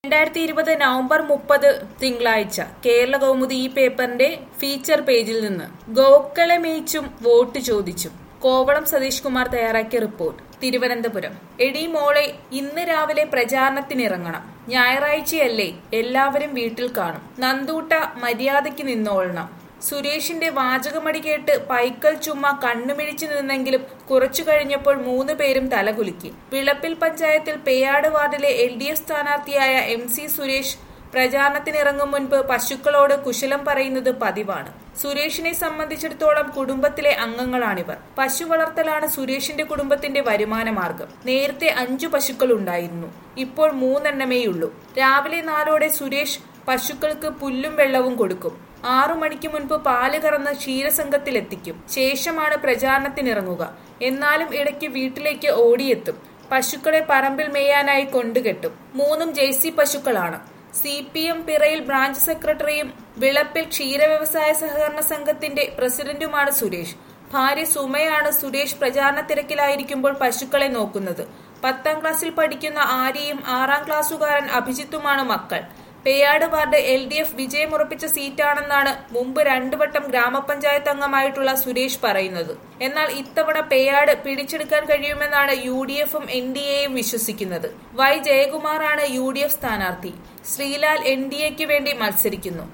രണ്ടായിരത്തി ഇരുപത് നവംബർ മുപ്പത് തിങ്കളാഴ്ച കേരള കൗമുദി ഈ പേപ്പറിന്റെ ഫീച്ചർ പേജിൽ നിന്ന് ഗോക്കളെ മേയിച്ചും വോട്ട് ചോദിച്ചും കോവളം സതീഷ് കുമാർ തയ്യാറാക്കിയ റിപ്പോർട്ട് തിരുവനന്തപുരം എടി മോളെ ഇന്ന് രാവിലെ പ്രചാരണത്തിനിറങ്ങണം ഞായറാഴ്ചയല്ലേ എല്ലാവരും വീട്ടിൽ കാണും നന്ദൂട്ട മര്യാദയ്ക്ക് നിന്നോളണം സുരേഷിന്റെ വാചകമടി കേട്ട് പൈക്കൽ ചുമ്മ കണ്ണുമിഴിച്ചു നിന്നെങ്കിലും കുറച്ചു കഴിഞ്ഞപ്പോൾ മൂന്ന് പേരും തലകുലുക്കി വിളപ്പിൽ പഞ്ചായത്തിൽ പേയാട് വാർഡിലെ എൽ ഡി എഫ് സ്ഥാനാർത്ഥിയായ എം സി സുരേഷ് പ്രചാരണത്തിനിറങ്ങും മുൻപ് പശുക്കളോട് കുശലം പറയുന്നത് പതിവാണ് സുരേഷിനെ സംബന്ധിച്ചിടത്തോളം കുടുംബത്തിലെ അംഗങ്ങളാണിവർ പശു വളർത്തലാണ് സുരേഷിന്റെ കുടുംബത്തിന്റെ വരുമാന മാർഗം നേരത്തെ അഞ്ചു പശുക്കൾ ഉണ്ടായിരുന്നു ഇപ്പോൾ മൂന്നെണ്ണമേയുള്ളൂ രാവിലെ നാലോടെ സുരേഷ് പശുക്കൾക്ക് പുല്ലും വെള്ളവും കൊടുക്കും ആറു മണിക്ക് മുൻപ് പാല് കറന്ന് ക്ഷീരസംഘത്തിലെത്തിക്കും ശേഷമാണ് പ്രചാരണത്തിനിറങ്ങുക എന്നാലും ഇടയ്ക്ക് വീട്ടിലേക്ക് ഓടിയെത്തും പശുക്കളെ പറമ്പിൽ മേയാനായി കൊണ്ടുകെട്ടും മൂന്നും ജെയ്സി പശുക്കളാണ് സി പി എം പിറയിൽ ബ്രാഞ്ച് സെക്രട്ടറിയും വിളപ്പിൽ ക്ഷീരവ്യവസായ സഹകരണ സംഘത്തിന്റെ പ്രസിഡന്റുമാണ് സുരേഷ് ഭാര്യ സുമയാണ് സുരേഷ് പ്രചാരണ തിരക്കിലായിരിക്കുമ്പോൾ പശുക്കളെ നോക്കുന്നത് പത്താം ക്ലാസ്സിൽ പഠിക്കുന്ന ആര്യയും ആറാം ക്ലാസ്സുകാരൻ അഭിജിത്തുമാണ് മക്കൾ Peyad ward L D F വിജയമുറപ്പിച്ച സീറ്റാണെന്നാണ് മുമ്പ് രണ്ടു വട്ടം ഗ്രാമപഞ്ചായത്ത് അംഗമായിട്ടുള്ള സുരേഷ് പറയുന്നത് എന്നാൽ ഇത്തവണ പേയാട് പിടിച്ചെടുക്കാൻ കഴിയുമെന്നാണ് യു ഡി എഫും എൻ ഡി എയും വിശ്വസിക്കുന്നത് വൈ ജയകുമാറാണ് യു ഡി എഫ് സ്ഥാനാർത്ഥി ശ്രീലാൽ എൻ ഡി എക്ക് വേണ്ടി മത്സരിക്കുന്നു